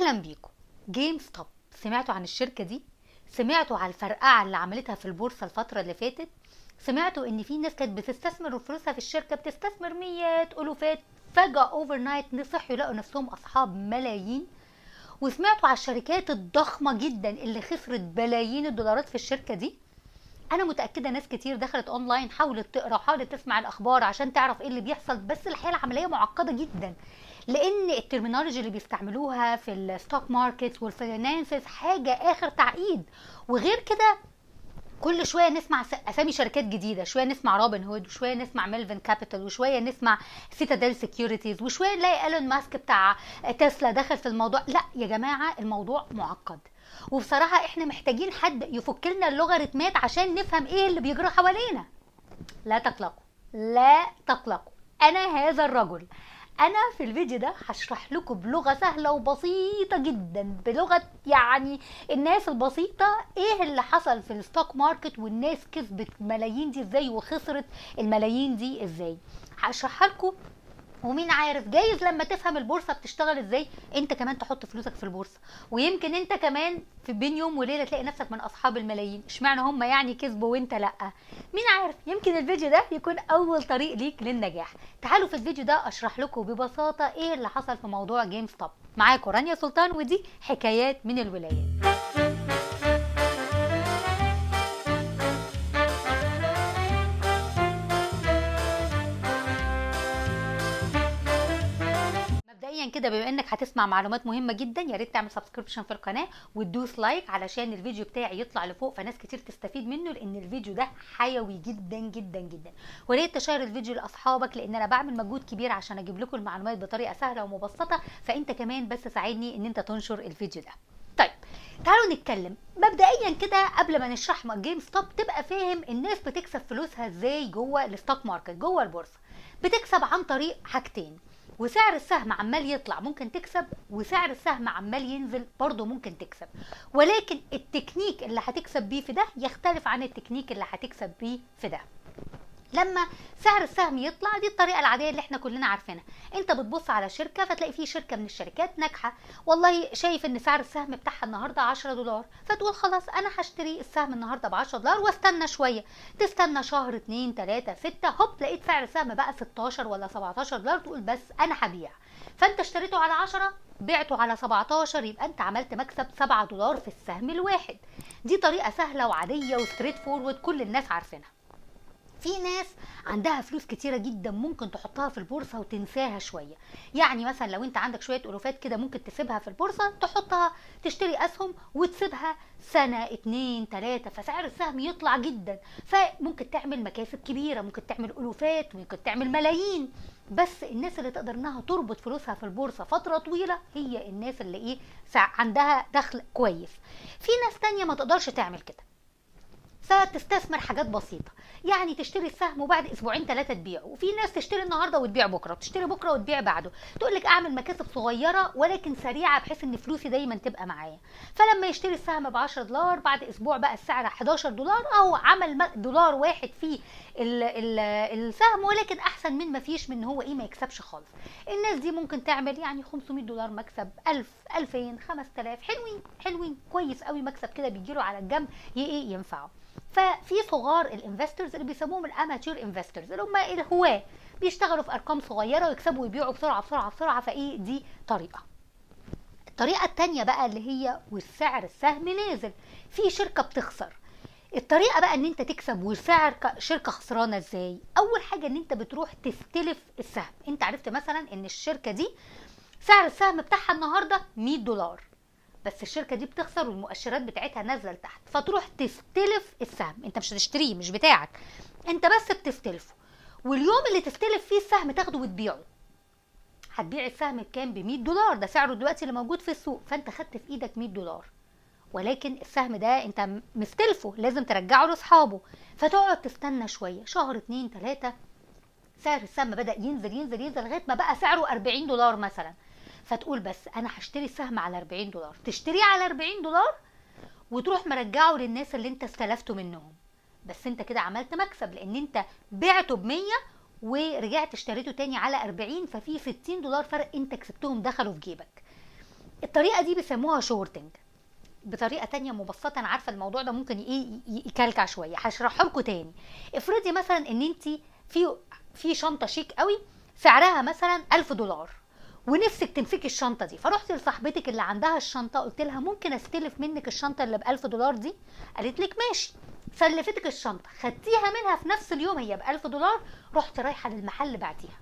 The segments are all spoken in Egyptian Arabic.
اهلا بيكم جيم ستوب سمعتوا عن الشركه دي سمعتوا على الفرقعه اللي عملتها في البورصه الفتره اللي فاتت سمعتوا ان في ناس كانت بتستثمر فلوسها في الشركه بتستثمر ميات الوفات فجاه اوفر نايت صحوا يلاقوا نفسهم اصحاب ملايين وسمعتوا على الشركات الضخمه جدا اللي خسرت بلايين الدولارات في الشركه دي انا متاكده ناس كتير دخلت اونلاين حاولت تقرا وحاولت تسمع الاخبار عشان تعرف ايه اللي بيحصل بس الحقيقه العمليه معقده جدا لان الترمينولوجي اللي بيستعملوها في الستوك ماركت والفاينانسز حاجه اخر تعقيد وغير كده كل شويه نسمع اسامي شركات جديده شويه نسمع روبن هود وشويه نسمع ميلفن كابيتال وشويه نسمع سيتاديل سيكيورتيز وشويه نلاقي ايلون ماسك بتاع تسلا دخل في الموضوع لا يا جماعه الموضوع معقد وبصراحه احنا محتاجين حد يفك لنا اللوغاريتمات عشان نفهم ايه اللي بيجرى حوالينا لا تقلقوا لا تقلقوا انا هذا الرجل انا في الفيديو ده هشرح لكم بلغه سهله وبسيطه جدا بلغه يعني الناس البسيطه ايه اللي حصل في الستوك ماركت والناس كسبت الملايين دي ازاي وخسرت الملايين دي ازاي هشرحها لكم ومين عارف جايز لما تفهم البورصه بتشتغل ازاي انت كمان تحط فلوسك في البورصه ويمكن انت كمان في بين يوم وليله تلاقي نفسك من اصحاب الملايين اشمعنى هم يعني كسبوا وانت لا مين عارف يمكن الفيديو ده يكون اول طريق ليك للنجاح تعالوا في الفيديو ده اشرح لكم ببساطه ايه اللي حصل في موضوع جيم ستوب معاكم رانيا سلطان ودي حكايات من الولايات مبدئيا كده بما انك هتسمع معلومات مهمه جدا يا ريت تعمل سبسكريبشن في القناه وتدوس لايك علشان الفيديو بتاعي يطلع لفوق فناس كتير تستفيد منه لان الفيديو ده حيوي جدا جدا جدا وريت تشير الفيديو لاصحابك لان انا بعمل مجهود كبير عشان اجيب لكم المعلومات بطريقه سهله ومبسطه فانت كمان بس ساعدني ان انت تنشر الفيديو ده طيب تعالوا نتكلم مبدئيا كده قبل ما نشرح جيم ستوب تبقى فاهم الناس بتكسب فلوسها ازاي جوه الستوك ماركت جوه البورصه بتكسب عن طريق حاجتين وسعر السهم عمال يطلع ممكن تكسب وسعر السهم عمال ينزل برضه ممكن تكسب ولكن التكنيك اللي هتكسب بيه في ده يختلف عن التكنيك اللي هتكسب بيه في ده لما سعر السهم يطلع دي الطريقه العاديه اللي احنا كلنا عارفينها انت بتبص على شركه فتلاقي في شركه من الشركات ناجحه والله شايف ان سعر السهم بتاعها النهارده 10 دولار فتقول خلاص انا هشتري السهم النهارده ب 10 دولار واستنى شويه تستنى شهر 2 3 6 هوب لقيت سعر السهم بقى 16 ولا 17 دولار تقول بس انا هبيع فانت اشتريته على 10 بعته على 17 يبقى انت عملت مكسب 7 دولار في السهم الواحد دي طريقه سهله وعاديه وستريت فورورد كل الناس عارفينها في ناس عندها فلوس كتيره جدا ممكن تحطها في البورصه وتنساها شويه يعني مثلا لو انت عندك شويه الوفات كده ممكن تسيبها في البورصه تحطها تشتري اسهم وتسيبها سنه اتنين تلاته فسعر السهم يطلع جدا فممكن تعمل مكاسب كبيره ممكن تعمل الوفات ممكن تعمل ملايين بس الناس اللي تقدر انها تربط فلوسها في البورصه فتره طويله هي الناس اللي ايه عندها دخل كويس في ناس تانية ما تقدرش تعمل كده فتستثمر حاجات بسيطة يعني تشتري السهم وبعد اسبوعين ثلاثة تبيعه وفي ناس تشتري النهاردة وتبيع بكرة وتشتري بكرة وتبيع بعده تقول لك اعمل مكاسب صغيرة ولكن سريعة بحيث ان فلوسي دايما تبقى معايا فلما يشتري السهم ب 10 دولار بعد اسبوع بقى السعر 11 دولار او عمل دولار واحد في ال ال السهم ولكن احسن من ما فيش من هو ايه ما يكسبش خالص الناس دي ممكن تعمل يعني 500 دولار مكسب 1000 2000 5000 حلوين حلوين كويس قوي مكسب كده بيجيله على الجنب ايه ينفعه ففي صغار الانفسترز اللي بيسموهم الاماتير انفسترز اللي هم الهواه بيشتغلوا في ارقام صغيره ويكسبوا ويبيعوا بسرعه بسرعه بسرعه فايه دي طريقه الطريقه الثانيه بقى اللي هي والسعر السهم نازل في شركه بتخسر الطريقه بقى ان انت تكسب وسعر شركه خسرانه ازاي اول حاجه ان انت بتروح تستلف السهم انت عرفت مثلا ان الشركه دي سعر السهم بتاعها النهارده 100 دولار بس الشركه دي بتخسر والمؤشرات بتاعتها نازله لتحت فتروح تستلف السهم انت مش هتشتريه مش بتاعك انت بس بتستلفه واليوم اللي تستلف فيه السهم تاخده وتبيعه هتبيع السهم بكام ب 100 دولار ده سعره دلوقتي اللي موجود في السوق فانت خدت في ايدك 100 دولار ولكن السهم ده انت مستلفه لازم ترجعه لاصحابه فتقعد تستنى شويه شهر اتنين تلاته سعر السهم بدا ينزل ينزل ينزل لغايه ما بقى سعره 40 دولار مثلا فتقول بس انا هشتري السهم على 40 دولار تشتريه على 40 دولار وتروح مرجعه للناس اللي انت استلفته منهم بس انت كده عملت مكسب لان انت بعته ب 100 ورجعت اشتريته تاني على 40 ففي 60 دولار فرق انت كسبتهم دخلوا في جيبك الطريقه دي بيسموها شورتنج بطريقه تانية مبسطه انا عارفه الموضوع ده ممكن ايه ي- يكلكع شويه هشرحه لكم تاني افرضي مثلا ان انت في في شنطه شيك قوي سعرها مثلا 1000 دولار ونفسك تمسكي الشنطه دي فرحتي لصاحبتك اللي عندها الشنطه قلت لها ممكن استلف منك الشنطه اللي ب 1000 دولار دي قالت لك ماشي سلفتك الشنطه خدتيها منها في نفس اليوم هي ب 1000 دولار رحت رايحه للمحل بعتيها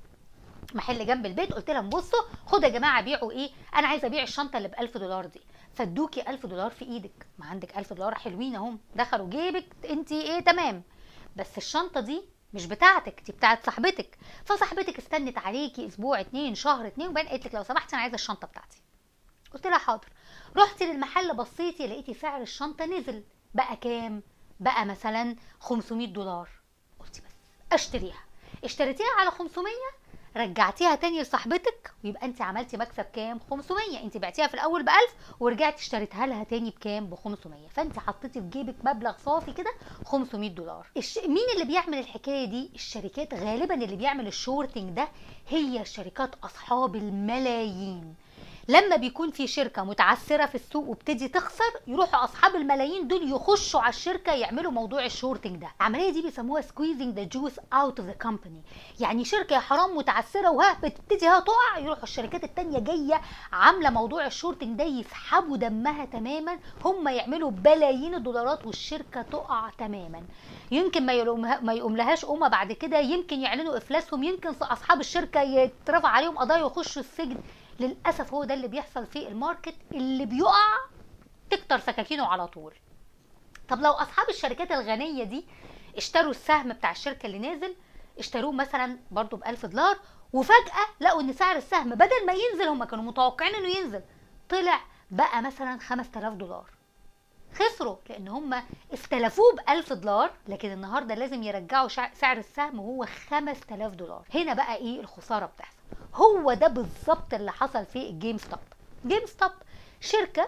محل جنب البيت قلت لهم بصوا خدوا يا جماعه بيعوا ايه انا عايزه ابيع الشنطه اللي ب 1000 دولار دي فادوكي 1000 دولار في ايدك ما عندك 1000 دولار حلوين اهم دخلوا جيبك انت ايه تمام بس الشنطه دي مش بتاعتك دي بتاعت صاحبتك فصاحبتك استنت عليكي اسبوع اتنين شهر اتنين وبعدين قالت لك لو سمحتي انا عايزه الشنطه بتاعتي قلت لها حاضر رحتي للمحل بصيتي لقيتي سعر الشنطه نزل بقى كام بقى مثلا 500 دولار قلتي بس اشتريها اشتريتيها على 500 رجعتيها تاني لصاحبتك ويبقى انت عملتي مكسب كام 500 انت بعتيها في الاول ب 1000 ورجعتي اشتريتها لها تاني بكام ب 500 فانت حطيتي في جيبك مبلغ صافي كده 500 دولار الش... مين اللي بيعمل الحكايه دي الشركات غالبا اللي بيعمل الشورتنج ده هي الشركات اصحاب الملايين لما بيكون في شركة متعثرة في السوق وبتدي تخسر يروحوا أصحاب الملايين دول يخشوا على الشركة يعملوا موضوع الشورتنج ده العملية دي بيسموها squeezing the juice out of the company يعني شركة يا حرام متعثرة وها بتبتدي ها تقع يروحوا الشركات التانية جاية عاملة موضوع الشورتنج ده يسحبوا دمها تماما هم يعملوا بلايين الدولارات والشركة تقع تماما يمكن ما يقوم ما يقوم لهاش قومه بعد كده يمكن يعلنوا افلاسهم يمكن اصحاب الشركه يترفع عليهم قضايا ويخشوا السجن للاسف هو ده اللي بيحصل في الماركت اللي بيقع تكتر سكاكينه على طول طب لو اصحاب الشركات الغنيه دي اشتروا السهم بتاع الشركه اللي نازل اشتروه مثلا برضو ب 1000 دولار وفجاه لقوا ان سعر السهم بدل ما ينزل هم كانوا متوقعين انه ينزل طلع بقى مثلا 5000 دولار خسروا لان هم استلفوه ب 1000 دولار لكن النهارده لازم يرجعوا شع- سعر السهم وهو 5000 دولار هنا بقى ايه الخساره بتحصل هو ده بالظبط اللي حصل في الجيم ستوب جيم ستوب شركه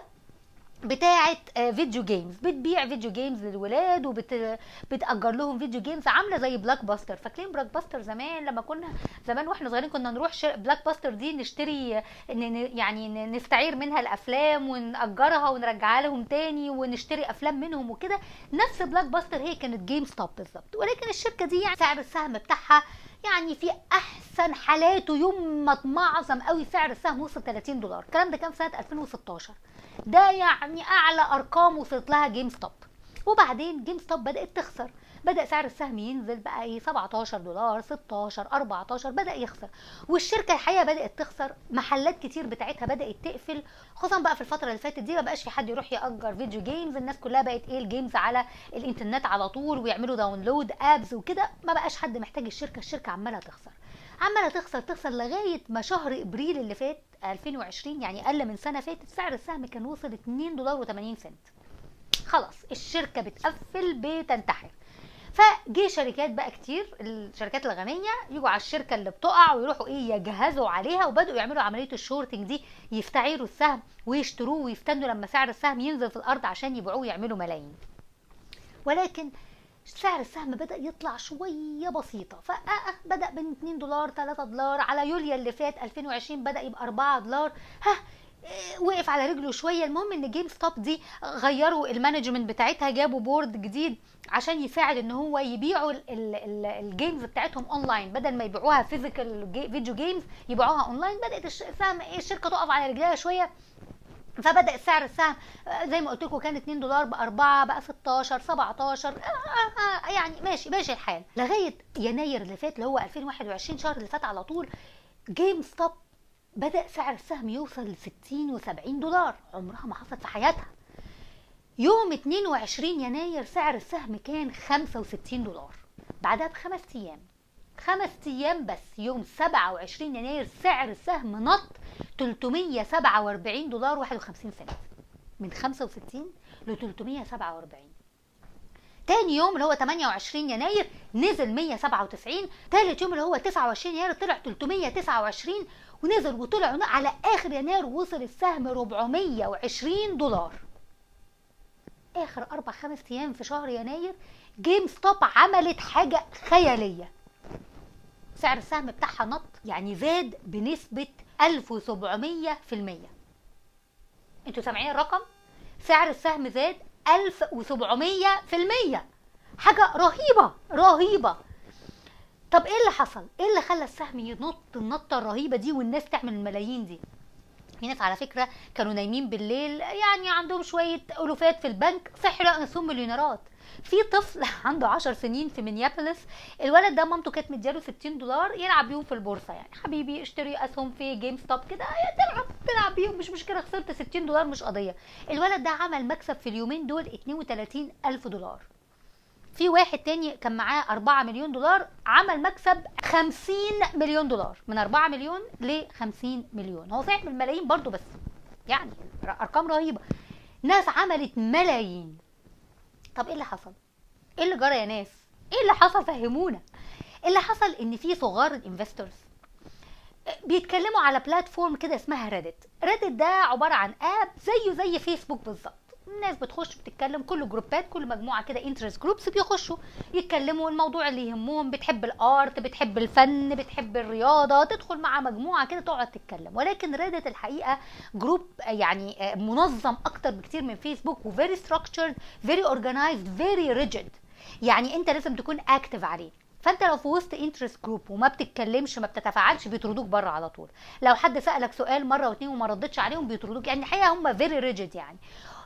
بتاعه آه، فيديو جيمز بتبيع فيديو جيمز للولاد وبتأجر لهم فيديو جيمز عامله زي بلاك باستر فاكرين بلاك باستر زمان لما كنا زمان واحنا صغيرين كنا نروح شر... بلاك باستر دي نشتري ن... ن- يعني ن- نستعير منها الافلام ونأجرها ونرجعها لهم تاني ونشتري افلام منهم وكده نفس بلاك باستر هي كانت جيم ستوب بالظبط ولكن الشركه دي يعني سعر السهم بتاعها يعني في احسن حالاته يوم ما اتمعظم قوي سعر السهم وصل 30 دولار الكلام ده كان سنه 2016 ده يعني اعلى ارقام وصلت لها جيم ستوب وبعدين جيم ستوب بدات تخسر بدا سعر السهم ينزل بقى ايه 17 دولار 16 14 بدا يخسر والشركه الحقيقه بدات تخسر محلات كتير بتاعتها بدات تقفل خصوصا بقى في الفتره اللي فاتت دي ما بقاش في حد يروح ياجر فيديو جيمز الناس كلها بقت ايه الجيمز على الانترنت على طول ويعملوا داونلود ابز وكده ما بقاش حد محتاج الشركه الشركه عماله تخسر عماله تخسر تخسر لغايه ما شهر ابريل اللي فات 2020 يعني اقل من سنه فاتت سعر السهم كان وصل 2 دولار و80 سنت خلاص الشركه بتقفل بتنتحر فجه شركات بقى كتير الشركات الغنيه يجوا على الشركه اللي بتقع ويروحوا ايه يجهزوا عليها وبداوا يعملوا عمليه الشورتنج دي يستعيروا السهم ويشتروه ويستنوا لما سعر السهم ينزل في الارض عشان يبيعوه ويعملوا ملايين ولكن سعر السهم بدا يطلع شويه بسيطه فبدا من 2 دولار 3 دولار على يوليو اللي فات 2020 بدا يبقى 4 دولار ها إيه، وقف على رجله شويه المهم ان جيم ستوب دي غيروا المانجمنت بتاعتها جابوا بورد جديد عشان يساعد ان هو يبيعوا ال- ال- ال- الجيمز بتاعتهم اونلاين بدل ما يبيعوها فيزيكال فيديو جيمز يبيعوها اونلاين بدات الش- السهم إيه، الشركه تقف على رجلها شويه فبدا سعر السهم آه، زي ما قلت لكم كان 2 دولار ب 4 بقى 16 17 آه، آه، آه، يعني ماشي ماشي الحال لغايه يناير اللي فات اللي هو 2021 شهر اللي فات على طول جيم ستوب بدا سعر السهم يوصل ل 60 و70 دولار عمرها ما حصلت في حياتها يوم 22 يناير سعر السهم كان 65 دولار بعدها بخمس ايام خمس ايام بس يوم 27 يناير سعر السهم نط 347 دولار 51 سنت من 65 ل 347 تاني يوم اللي هو 28 يناير نزل 197 تالت يوم اللي هو 29 يناير طلع 329 ونزل وطلع على اخر يناير وصل السهم 420 دولار اخر اربع خمس ايام في شهر يناير جيم ستوب عملت حاجه خياليه سعر السهم بتاعها نط يعني زاد بنسبه 1700 في المية انتوا سامعين الرقم سعر السهم زاد 1700 في المية حاجة رهيبة رهيبة طب ايه اللي حصل ايه اللي خلى السهم ينط النطة الرهيبة دي والناس تعمل الملايين دي في ناس على فكرة كانوا نايمين بالليل يعني عندهم شوية ألوفات في البنك صحي لقوا نفسهم مليونيرات في طفل عنده 10 سنين في مينيابوليس الولد ده مامته كانت مدياله 60 دولار يلعب بيهم في البورصه يعني حبيبي اشتري اسهم في جيم ستوب كده تلعب تلعب بيهم مش مشكله خسرت 60 دولار مش قضيه الولد ده عمل مكسب في اليومين دول 32 الف دولار في واحد تاني كان معاه 4 مليون دولار عمل مكسب 50 مليون دولار من 4 مليون ل 50 مليون هو صحيح بالملايين برضو بس يعني ارقام رهيبه ناس عملت ملايين طب ايه اللي حصل ايه اللي جرى يا ناس ايه اللي حصل فهمونا اللي حصل ان في صغار الانفستورز بيتكلموا على بلاتفورم كده اسمها ريدت ريدت ده عباره عن اب زيه زي فيسبوك بالظبط الناس بتخش بتتكلم كل جروبات كل مجموعه كده انترست جروبس بيخشوا يتكلموا الموضوع اللي يهمهم بتحب الارت بتحب الفن بتحب الرياضه تدخل مع مجموعه كده تقعد تتكلم ولكن ريدت الحقيقه جروب يعني منظم اكتر بكتير من فيسبوك وفيري ستراكشرد فيري اورجنايزد فيري ريجيد يعني انت لازم تكون اكتف عليه فانت لو في وسط انترست جروب وما بتتكلمش ما بتتفاعلش بيطردوك بره على طول لو حد سالك سؤال مره واتنين وما ردتش عليهم بيطردوك يعني الحقيقه هم فيري ريجيد يعني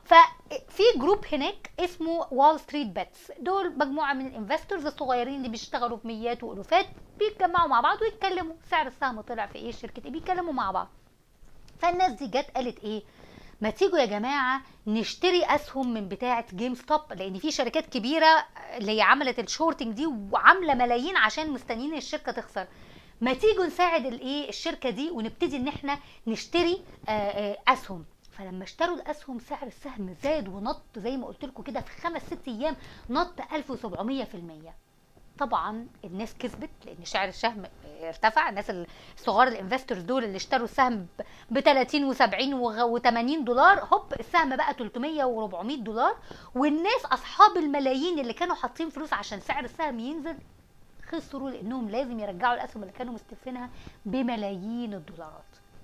ففي جروب هناك اسمه وول ستريت بيتس دول مجموعه من الانفستورز الصغيرين اللي بيشتغلوا في ميات والوفات بيتجمعوا مع بعض ويتكلموا سعر السهم طلع في ايه الشركه ايه بيتكلموا مع بعض فالناس دي جت قالت ايه ما تيجوا يا جماعه نشتري اسهم من بتاعه جيم ستوب لان في شركات كبيره اللي هي عملت الشورتنج دي وعامله ملايين عشان مستنيين الشركه تخسر ما تيجوا نساعد الايه الشركه دي ونبتدي ان احنا نشتري اسهم فلما اشتروا الاسهم سعر السهم زاد ونط زي ما قلت لكم كده في خمس ست ايام نط 1700% طبعا الناس كسبت لان سعر السهم ارتفع الناس الصغار الانفستورز دول اللي اشتروا السهم ب 30 و70 و80 دولار هوب السهم بقى 300 و400 دولار والناس اصحاب الملايين اللي كانوا حاطين فلوس عشان سعر السهم ينزل خسروا لانهم لازم يرجعوا الاسهم اللي كانوا مستلفينها بملايين الدولارات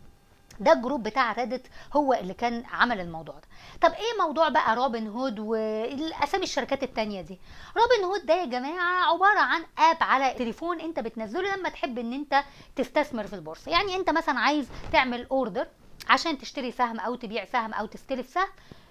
ده الجروب بتاع ريدت هو اللي كان عمل الموضوع ده طب ايه موضوع بقى روبن هود والاسامي الشركات التانية دي روبن هود ده يا جماعه عباره عن اب على تليفون انت بتنزله لما تحب ان انت تستثمر في البورصه يعني انت مثلا عايز تعمل اوردر عشان تشتري سهم او تبيع سهم او تستلف سهم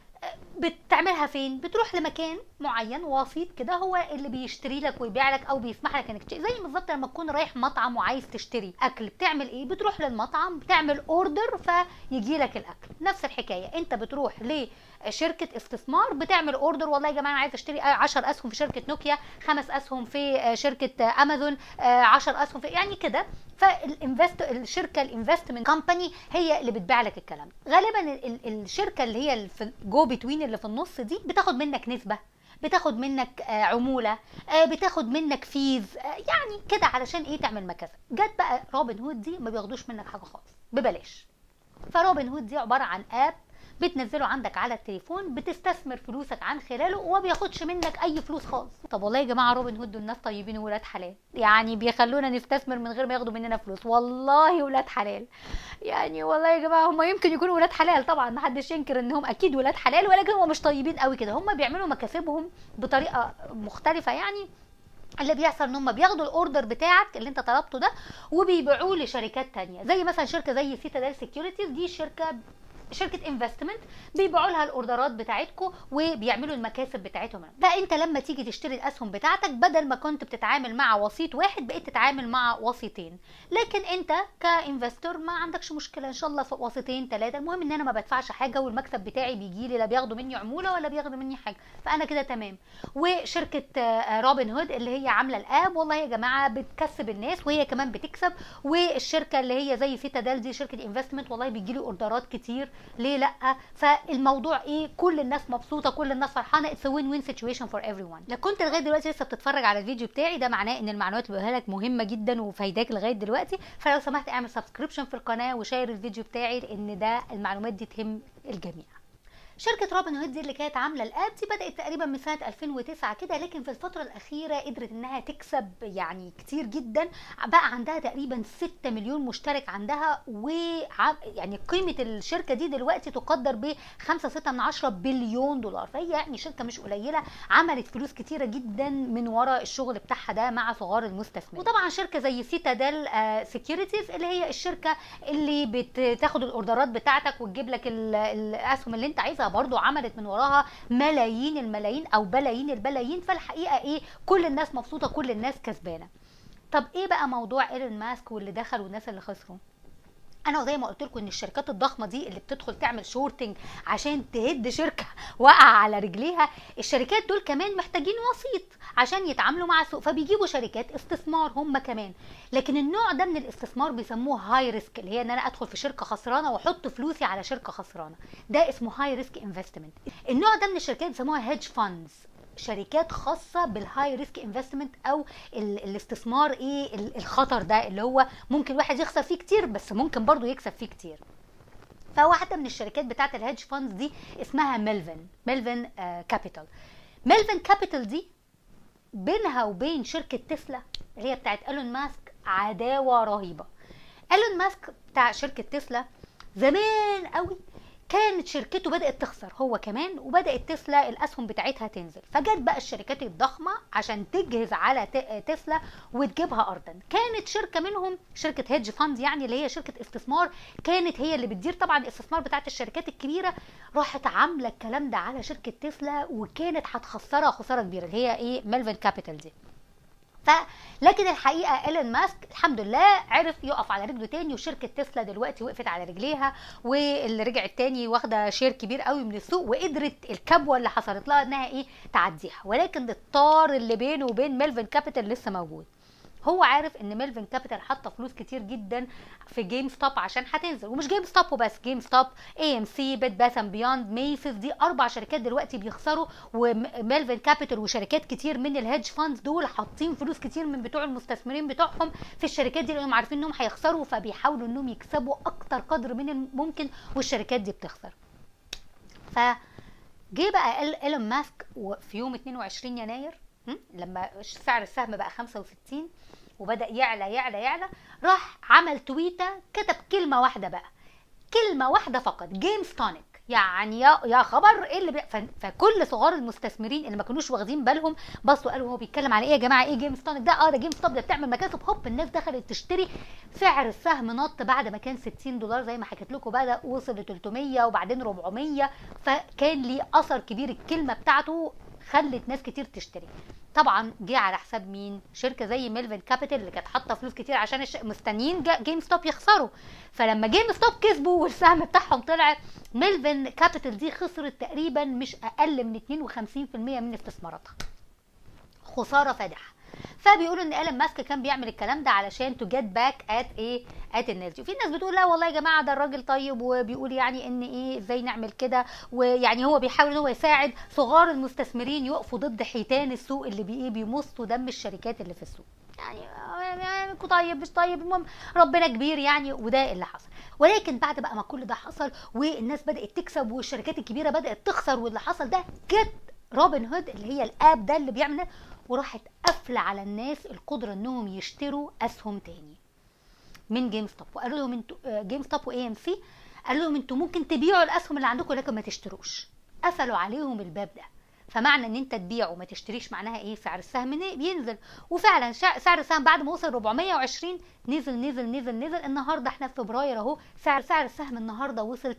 بتعملها فين بتروح لمكان معين وسيط كده هو اللي بيشتري لك ويبيع لك او بيسمح لك انك تشتري زي بالظبط لما تكون رايح مطعم وعايز تشتري اكل بتعمل ايه بتروح للمطعم بتعمل اوردر فيجي لك الاكل نفس الحكايه انت بتروح لشركه استثمار بتعمل اوردر والله يا جماعه انا عايز اشتري 10 اسهم في شركه نوكيا خمس اسهم في شركه امازون 10 اسهم في يعني كده فالانفست الشركه الانفستمنت كومباني هي اللي بتبيع لك الكلام غالبا الشركه اللي هي جو بتوين اللي في النص دي بتاخد منك نسبه بتاخد منك عموله بتاخد منك فيز يعني كده علشان ايه تعمل مكاسب جت بقى روبن هود دي ما بياخدوش منك حاجه خالص ببلاش فروبن هود دي عباره عن اب بتنزله عندك على التليفون بتستثمر فلوسك عن خلاله وما بياخدش منك اي فلوس خالص طب والله يا جماعه روبن هود دول ناس طيبين وولاد حلال يعني بيخلونا نستثمر من غير ما ياخدوا مننا فلوس والله ولاد حلال يعني والله يا جماعه هم يمكن يكونوا ولاد حلال طبعا ما حدش ينكر انهم اكيد ولاد حلال ولكن هم مش طيبين قوي كده هم بيعملوا مكاسبهم بطريقه مختلفه يعني اللي بيحصل ان هم بياخدوا الاوردر بتاعك اللي انت طلبته ده وبيبيعوه لشركات تانية زي مثلا شركه زي سيتادل سيكيورتيز دي شركه شركه انفستمنت بيبيعوا لها الاوردرات بتاعتكم وبيعملوا المكاسب بتاعتهم فانت لما تيجي تشتري الاسهم بتاعتك بدل ما كنت بتتعامل مع وسيط واحد بقيت تتعامل مع وسيطين لكن انت كانفستور ما عندكش مشكله ان شاء الله في وسيطين ثلاثه المهم ان انا ما بدفعش حاجه والمكسب بتاعي بيجي لي لا بياخدوا مني عموله ولا بياخدوا مني حاجه فانا كده تمام وشركه روبن هود اللي هي عامله الاب والله يا جماعه بتكسب الناس وهي كمان بتكسب والشركه اللي هي زي سيتادل دي شركه انفستمنت والله بيجي لي اوردرات كتير ليه لا فالموضوع ايه كل الناس مبسوطه كل الناس فرحانه اتس وين وين سيتويشن فور ايفري ون لو كنت لغايه دلوقتي لسه بتتفرج على الفيديو بتاعي ده معناه ان المعلومات اللي بقولها لك مهمه جدا وفايداك لغايه دلوقتي فلو سمحت اعمل سبسكريبشن في القناه وشير الفيديو بتاعي لان ده المعلومات دي تهم الجميع شركة روبن هود دي اللي كانت عاملة الاب دي بدأت تقريبا من سنة 2009 كده لكن في الفترة الأخيرة قدرت إنها تكسب يعني كتير جدا بقى عندها تقريبا 6 مليون مشترك عندها و يعني قيمة الشركة دي دلوقتي تقدر ب 5.6 من 10 بليون دولار فهي يعني شركة مش قليلة عملت فلوس كتيرة جدا من وراء الشغل بتاعها ده مع صغار المستثمرين وطبعا شركة زي سيتادل سيكيورتيز اللي هي الشركة اللي بتاخد الاوردرات بتاعتك وتجيب لك الاسهم اللي انت عايزها برضو عملت من وراها ملايين الملايين او بلايين البلايين فالحقيقه ايه كل الناس مبسوطه كل الناس كسبانه طب ايه بقى موضوع ايلون ماسك واللي دخل والناس اللي خسروا انا زي ما قلت لكم ان الشركات الضخمه دي اللي بتدخل تعمل شورتنج عشان تهد شركه واقعه على رجليها الشركات دول كمان محتاجين وسيط عشان يتعاملوا مع السوق فبيجيبوا شركات استثمار هم كمان لكن النوع ده من الاستثمار بيسموه هاي ريسك اللي هي ان انا ادخل في شركه خسرانه واحط فلوسي على شركه خسرانه ده اسمه هاي ريسك انفستمنت النوع ده من الشركات بيسموها هيدج فاندز شركات خاصه بالهاي ريسك انفستمنت او الاستثمار ايه الخطر ده اللي هو ممكن واحد يخسر فيه كتير بس ممكن برضه يكسب فيه كتير فواحده من الشركات بتاعه الهيدج فاندز دي اسمها ميلفن ميلفن كابيتال ميلفن كابيتال دي بينها وبين شركه تسلا اللي هي بتاعت ايلون ماسك عداوه رهيبه ايلون ماسك بتاع شركه تسلا زمان قوي كانت شركته بدات تخسر هو كمان وبدات تسلا الاسهم بتاعتها تنزل فجت بقى الشركات الضخمه عشان تجهز على تسلا وتجيبها ارضا كانت شركه منهم شركه هيدج فاند يعني اللي هي شركه استثمار كانت هي اللي بتدير طبعا الاستثمار بتاعت الشركات الكبيره راحت عامله الكلام ده على شركه تسلا وكانت هتخسرها خساره كبيره اللي هي ايه ميلفن كابيتال دي ف لكن الحقيقه ايلون ماسك الحمد لله عرف يقف على رجله تاني وشركه تسلا دلوقتي وقفت على رجليها واللي رجعت تاني واخده شير كبير قوي من السوق وقدرت الكبوه اللي حصلت لها انها ايه تعديها ولكن الطار اللي بينه وبين ميلفن كابيتال لسه موجود هو عارف ان ميلفن كابيتال حاطه فلوس كتير جدا في جيم ستوب عشان هتنزل ومش جيم ستوب وبس جيم ستوب اي ام سي بيت باث اند بيوند ميسيس دي اربع شركات دلوقتي بيخسروا وميلفن كابيتال وشركات كتير من الهيدج فاندز دول حاطين فلوس كتير من بتوع المستثمرين بتوعهم في الشركات دي لانهم عارفين انهم هيخسروا فبيحاولوا انهم يكسبوا اكتر قدر من الممكن والشركات دي بتخسر ف جه بقى ايلون ماسك في يوم 22 يناير لما سعر السهم بقى 65 وبدا يعلى يعلى يعلى راح عمل تويته كتب كلمه واحده بقى كلمه واحده فقط جيم ستونيك يعني يا يا خبر ايه اللي بي... فكل صغار المستثمرين اللي ما كانوش واخدين بالهم بصوا قالوا هو بيتكلم على ايه يا جماعه ايه جيم ستونيك ده اه ده جيم ستوب ده بتعمل مكاسب هوب الناس دخلت تشتري سعر السهم نط بعد ما كان 60 دولار زي ما حكيت لكم بدا وصل ل 300 وبعدين 400 فكان ليه اثر كبير الكلمه بتاعته خلت ناس كتير تشتري طبعا جه على حساب مين شركه زي ميلفن كابيتال اللي كانت حاطه فلوس كتير عشان الش... مستنيين جيم ستوب يخسروا فلما جيم ستوب كسبوا والسهم بتاعهم طلع ميلفن كابيتال دي خسرت تقريبا مش اقل من 52% من استثماراتها خساره فادحه فبيقولوا ان ايلون ماسك كان بيعمل الكلام ده علشان تو جيت باك ات ايه ات الناس دي وفي ناس بتقول لا والله يا جماعه ده الراجل طيب وبيقول يعني ان ايه ازاي نعمل كده ويعني هو بيحاول ان هو يساعد صغار المستثمرين يقفوا ضد حيتان السوق اللي بي ايه بيمصوا دم الشركات اللي في السوق يعني طيب مش طيب المهم ربنا كبير يعني وده اللي حصل ولكن بعد بقى ما كل ده حصل والناس بدات تكسب والشركات الكبيره بدات تخسر واللي حصل ده جت روبن هود اللي هي الاب ده اللي بيعمل وراحت قافله على الناس القدره انهم يشتروا اسهم تاني من جيم ستوب وقالوا لهم انتوا جيم ستوب واي ام سي قالوا لهم انتوا ممكن تبيعوا الاسهم اللي عندكم لكن ما تشتروش قفلوا عليهم الباب ده فمعنى ان انت تبيع وما تشتريش معناها ايه سعر السهم بينزل وفعلا سعر السهم بعد ما وصل 420 نزل نزل نزل نزل النهارده احنا في فبراير اهو سعر سعر السهم النهارده وصل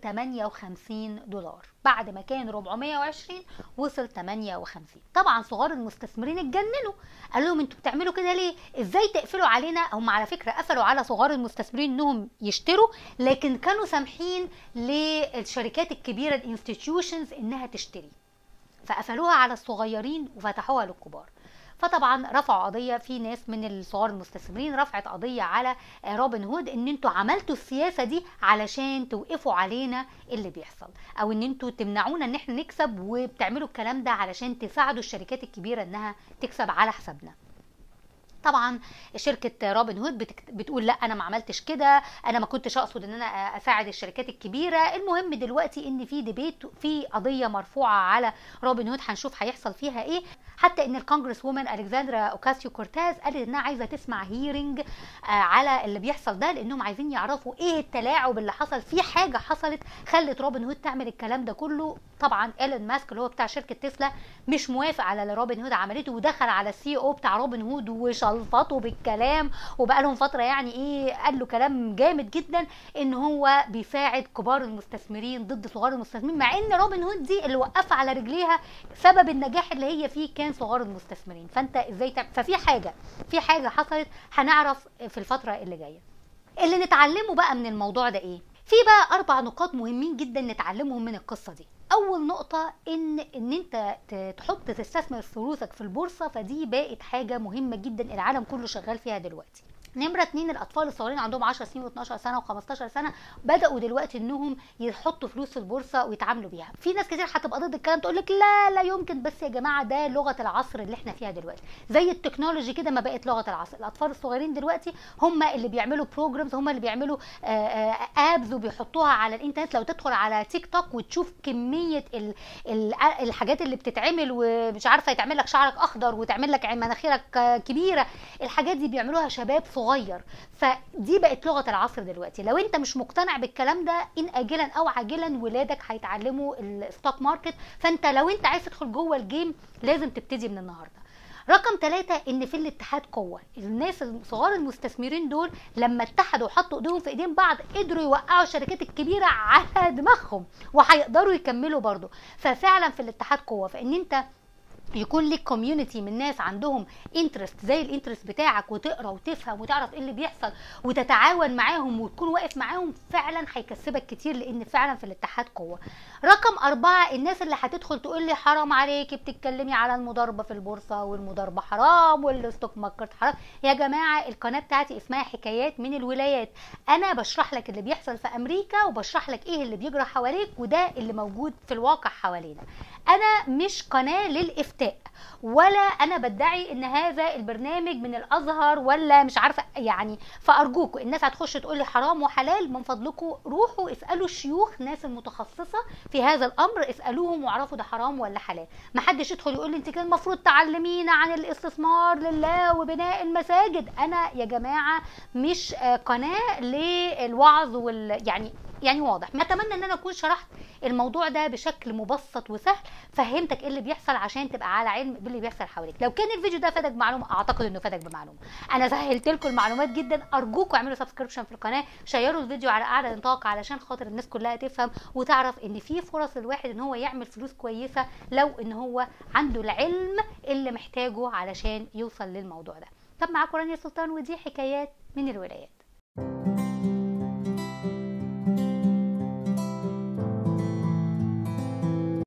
58 دولار بعد ما كان 420 وصل 58 طبعا صغار المستثمرين اتجننوا قال لهم انتوا بتعملوا كده ليه ازاي تقفلوا علينا هم على فكره قفلوا على صغار المستثمرين انهم يشتروا لكن كانوا سامحين للشركات الكبيره الانستتيوشنز انها تشتري فقفلوها على الصغيرين وفتحوها للكبار فطبعا رفعوا قضيه في ناس من الصغار المستثمرين رفعت قضيه على روبن هود ان انتوا عملتوا السياسه دي علشان توقفوا علينا اللي بيحصل او ان انتوا تمنعونا ان احنا نكسب وبتعملوا الكلام ده علشان تساعدوا الشركات الكبيره انها تكسب على حسابنا طبعا شركه روبن هود بتكت... بتقول لا انا ما عملتش كده انا ما كنتش اقصد ان انا اساعد الشركات الكبيره المهم دلوقتي ان في ديبيت في قضيه مرفوعه على روبن هود هنشوف هيحصل فيها ايه حتى ان الكونجرس وومن الكسندرا اوكاسيو كورتاز قالت انها عايزه تسمع هيرنج على اللي بيحصل ده لانهم عايزين يعرفوا ايه التلاعب اللي حصل في حاجه حصلت خلت روبن هود تعمل الكلام ده كله طبعا ايلون ماسك اللي هو بتاع شركه تسلا مش موافق على اللي روبن هود عملته ودخل على السي او بتاع روبن هود وشلفطه بالكلام وبقى لهم فتره يعني ايه قال له كلام جامد جدا ان هو بيساعد كبار المستثمرين ضد صغار المستثمرين مع ان روبن هود دي اللي وقفها على رجليها سبب النجاح اللي هي فيه كان صغار المستثمرين فانت ازاي تعمل ففي حاجه في حاجه حصلت هنعرف في الفتره اللي جايه اللي نتعلمه بقى من الموضوع ده ايه في بقى اربع نقاط مهمين جدا نتعلمهم من القصه دي اول نقطه ان ان انت تحط تستثمر فلوسك في البورصه فدي بقت حاجه مهمه جدا العالم كله شغال فيها دلوقتي نمرة اتنين الأطفال الصغيرين عندهم 10 سنين و12 سنة و15 سنة بدأوا دلوقتي إنهم يحطوا فلوس في البورصة ويتعاملوا بيها. في ناس كتير هتبقى ضد الكلام تقول لك لا لا يمكن بس يا جماعة ده لغة العصر اللي احنا فيها دلوقتي. زي التكنولوجي كده ما بقت لغة العصر. الأطفال الصغيرين دلوقتي هم اللي بيعملوا بروجرامز هم اللي بيعملوا ابز وبيحطوها على الإنترنت لو تدخل على تيك توك وتشوف كمية ال ال الحاجات اللي بتتعمل ومش عارفة يتعمل لك شعرك أخضر وتعمل لك مناخيرك كبيرة الحاجات دي بيعملوها شباب صغير فدي بقت لغه العصر دلوقتي لو انت مش مقتنع بالكلام ده ان اجلا او عاجلا ولادك هيتعلموا الستوك ماركت فانت لو انت عايز تدخل جوه الجيم لازم تبتدي من النهارده رقم ثلاثة ان في الاتحاد قوة الناس الصغار المستثمرين دول لما اتحدوا وحطوا ايديهم في ايدين بعض قدروا يوقعوا الشركات الكبيرة على دماغهم وهيقدروا يكملوا برضو ففعلا في الاتحاد قوة فان انت يكون لك كوميونتي من ناس عندهم انترست زي الانترست بتاعك وتقرا وتفهم وتعرف ايه اللي بيحصل وتتعاون معاهم وتكون واقف معاهم فعلا هيكسبك كتير لان فعلا في الاتحاد قوه. رقم أربعة الناس اللي هتدخل تقول لي حرام عليكي بتتكلمي على المضاربة في البورصة والمضاربة حرام والستوك ماركت حرام يا جماعة القناة بتاعتي اسمها حكايات من الولايات أنا بشرح لك اللي بيحصل في أمريكا وبشرح لك إيه اللي بيجرى حواليك وده اللي موجود في الواقع حوالينا أنا مش قناة للإفتاء ولا انا بدعي ان هذا البرنامج من الازهر ولا مش عارفه يعني فارجوكم الناس هتخش تقول لي حرام وحلال من فضلكم روحوا اسالوا الشيوخ ناس المتخصصه في هذا الامر اسالوهم واعرفوا ده حرام ولا حلال ما حدش يدخل يقول لي انت كان المفروض تعلمينا عن الاستثمار لله وبناء المساجد انا يا جماعه مش قناه للوعظ وال يعني يعني واضح اتمنى ان انا اكون شرحت الموضوع ده بشكل مبسط وسهل فهمتك ايه اللي بيحصل عشان تبقى على علم باللي بيحصل حواليك لو كان الفيديو ده فادك بمعلومه اعتقد انه فادك بمعلومه انا سهلت لكم المعلومات جدا ارجوكم اعملوا سبسكريبشن في القناه شيروا الفيديو على اعلى نطاق علشان خاطر الناس كلها تفهم وتعرف ان في فرص للواحد ان هو يعمل فلوس كويسه لو ان هو عنده العلم اللي محتاجه علشان يوصل للموضوع ده طب معاكم رانيا سلطان ودي حكايات من الولايات